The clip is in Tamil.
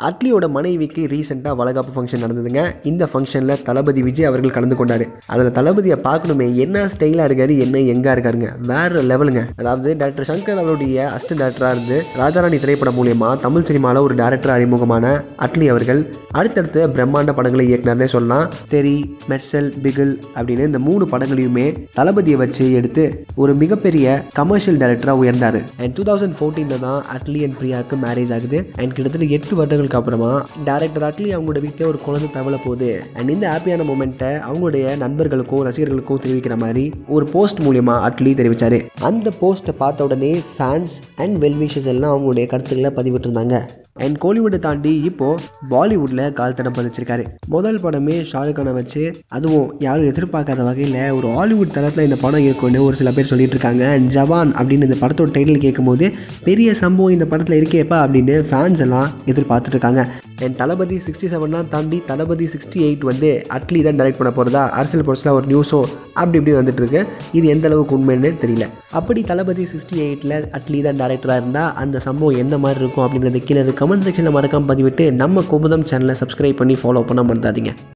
அட்லியோட மனைவிக்கு ரீசெண்டாக வளகாப்பு ஃபங்க்ஷன் நடந்ததுங்க இந்த ஃபங்க்ஷனில் தளபதி விஜய் அவர்கள் கலந்து கொண்டார் அதில் தளபதியை பார்க்கணுமே என்ன ஸ்டைலாக இருக்காரு என்ன எங்கே இருக்காருங்க வேற லெவலுங்க அதாவது டாக்டர் சங்கர் அவருடைய அசிஸ்டன்ட் டேரக்டராக இருந்து ராஜாராணி திரைப்படம் மூலியமா தமிழ் சினிமாவில் ஒரு டேரக்டர் அறிமுகமான அட்லி அவர்கள் அடுத்தடுத்த பிரம்மாண்ட படங்களை இயக்குனர்னே சொல்லலாம் தெரி மெர்சல் பிகில் அப்படின்னு இந்த மூணு படங்களையுமே தளபதியை வச்சு எடுத்து ஒரு மிகப்பெரிய கமர்ஷியல் டைரக்டராக உயர்ந்தார் அண்ட் டூ தௌசண்ட் ஃபோர்டீனில் தான் அட்லி அண்ட் பிரியாவுக்கு மேரேஜ் ஆகுது அண்ட் கிட்டத்தட்ட எட்டு வருடங்களுக்கு அப்புறமா டேரக்டர் அட்லி அவங்களோட வீட்டில் ஒரு குழந்தை தவள போகுது அண்ட் இந்த ஹாப்பியான மூமெண்ட்டை அவங்களுடைய நண்பர்களுக்கும் ரசிகர்களுக்கும் தெரிவிக்கிற மாதிரி ஒரு போஸ்ட் மூலியமா அட்லி தெரிவித்தார் அந்த போஸ்ட்டை பார்த்த உடனே ஃபேன்ஸ் அண்ட் வெல்விஷஸ் எல்லாம் அவங்களுடைய கருத்துக்களை பதிவிட்டிருந்தாங்க அண்ட் கோலிவுட்டை தாண்டி இப்போ பாலிவுட்டில் கால் தடம் பதிச்சிருக்காரு முதல் படமே ஷாருக் கானை வச்சு அதுவும் யாரும் எதிர்பார்க்காத வகையில் ஒரு ஹாலிவுட் தளத்தில் இந்த படம் இருக்கும்னு ஒரு சில பேர் சொல்லிட்டு இருக்காங்க அண்ட் ஜவான் அப்படின்னு இந்த படத்தோட டைட்டில் கேட்கும்போது பெரிய சம்பவம் இந்த படத்தில் இருக்கேப்பா அப்படின்னு ஃபேன்ஸ் எல்லாம் எதிர்பார்த்துட்டு இருக்காங்க அண்ட் தளபதி சிக்ஸ்டி செவன்லாம் தாண்டி தளபதி சிக்ஸ்டி எயிட் வந்து அட்லி தான் டைரக்ட் பண்ண போகிறதா அரசியல் பொருளாக ஒரு நியூஸும் அப்படி இப்படி வந்துட்டு இருக்கு இது எந்த அளவுக்கு உண்மைன்னு தெரியல அப்படி தளபதி சிக்ஸ்டி எயிட்டில் அட்லி தான் டேரக்டராக இருந்தால் அந்த சம்பவம் எந்த மாதிரி இருக்கும் அப்படின்றது கீழே கமெண்ட் செக்ஷனில் மறக்காம பதிவிட்டு நம்ம குமுதம் சேனலை சப்ஸ்கிரைப் பண்ணி ஃபாலோ பண்ண மறந்தாதீங்க